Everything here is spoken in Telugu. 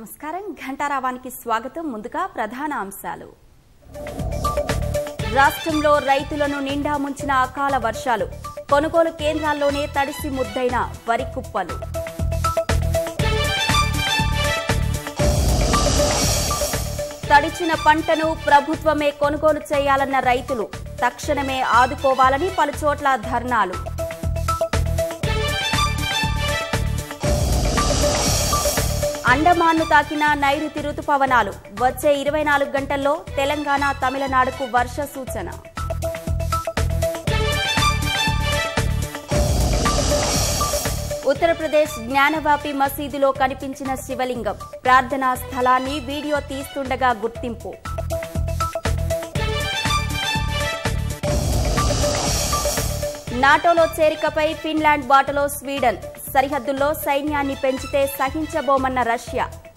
నమస్కారం ఘంటారావానికి స్వాగతం ముందుగా ప్రధాన అంశాలు రాష్ట్రంలో రైతులను నిండా ముంచిన అకాల వర్షాలు కొనుగోలు కేంద్రాల్లోనే తడిసి ముద్దైన వరి కుప్పలు తడిచిన పంటను ప్రభుత్వమే కొనుగోలు చేయాలన్న రైతులు తక్షణమే ఆదుకోవాలని పలుచోట్ల ధర్నాలు అండమాన్ను తాకిన నైరుతి రుతుపవనాలు వచ్చే ఇరవై నాలుగు గంటల్లో తెలంగాణ తమిళనాడుకు వర్ష సూచన ఉత్తరప్రదేశ్ జ్ఞానవాపి మసీదులో కనిపించిన శివలింగం ప్రార్థనా స్థలాన్ని వీడియో తీస్తుండగా గుర్తింపు నాటోలో చేరికపై ఫిన్లాండ్ బాటలో స్వీడన్ సరిహద్దుల్లో సైన్యాన్ని పెంచితే సహించబోమన్న రష్యా